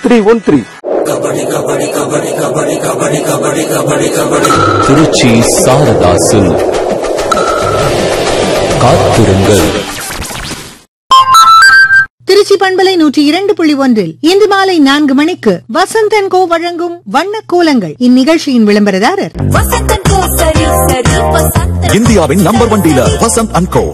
three one three Trichy Sarada silk காத்திருங்கள் திருச்சி பண்பலை நூற்றி இரண்டு புள்ளி ஒன்றில் இன்று மாலை நான்கு மணிக்கு வசந்தன் கோ வழங்கும் வண்ண கோலங்கள் இந்நிகழ்ச்சியின் விளம்பரதாரர் வசந்தன் கோ சரி சரி வசந்தன் இந்தியாவின் number one dealer Vasanth and co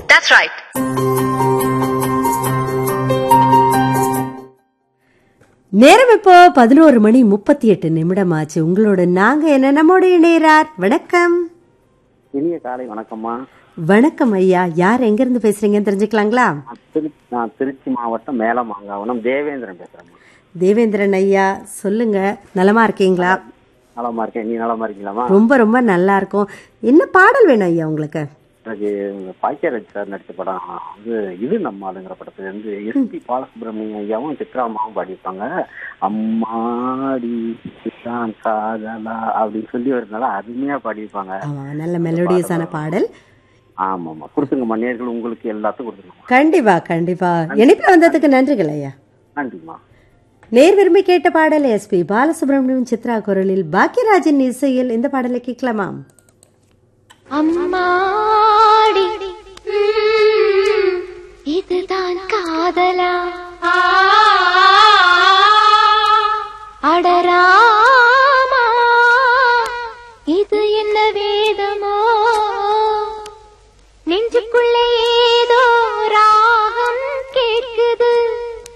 நேரம் இப்போ பதினோரு மணி முப்பத்தி எட்டு நிமிடம் ஆச்சு உங்களோட நாங்க என்ன நம்மோட இணையறார் வணக்கம் இனிய காலை வணக்கம்மா வணக்கம் ஐயா யார் எங்க இருந்து பேசுறீங்கன்னு தெரிஞ்சுக்கலாங்களா நான் திரு- நான் திருச்சி மாவட்டம் மேலமாங்காவனம் தேவேந்திரன் பேசுறேன் தேவேந்திரன் ஐயா சொல்லுங்க நலமா இருக்கீங்களா நலமா இருக்கேன் நீ நலமா இருக்கீங்களாமா ரொம்ப ரொம்ப நல்லா இருக்கும் என்ன பாடல் வேணும் ஐயா உங்களுக்கு எனக்கு பாக்கியராஜ் சார் நடிச்ச படம் வந்து இது நம்ம ஆளுங்கிற படத்துல இருந்து எஸ்பி பாலசுப்ரமணியம் ஐயாவும் சித்ரா அம்மாவும் பாடியிருப்பாங்க அம்மாடி இதுதான் காதலா அப்படின்னு சொல்லி வருதுனால அருமையா பாடியிருப்பாங்க ஆமா நல்ல மெலோடியஸான பாடல் ஆமா ஆமா கொடுத்துங்க மன்னியர்கள் உங்களுக்கு எல்லாத்துக்கும் கொடுத்துருங்க கண்டிப்பா கண்டிப்பா இணைப்பில் வந்ததுக்கு நன்றிகள் ஐயா நன்றிம்மா நேர் விரும்பி கேட்ட பாடல் எஸ்பி பாலசுப்ரமணியம் சித்ரா குரலில் பாக்கியராஜன் இசையில் இந்த பாடலை கேட்கலாமா அம்மாடி ம், இதுதான் காதலா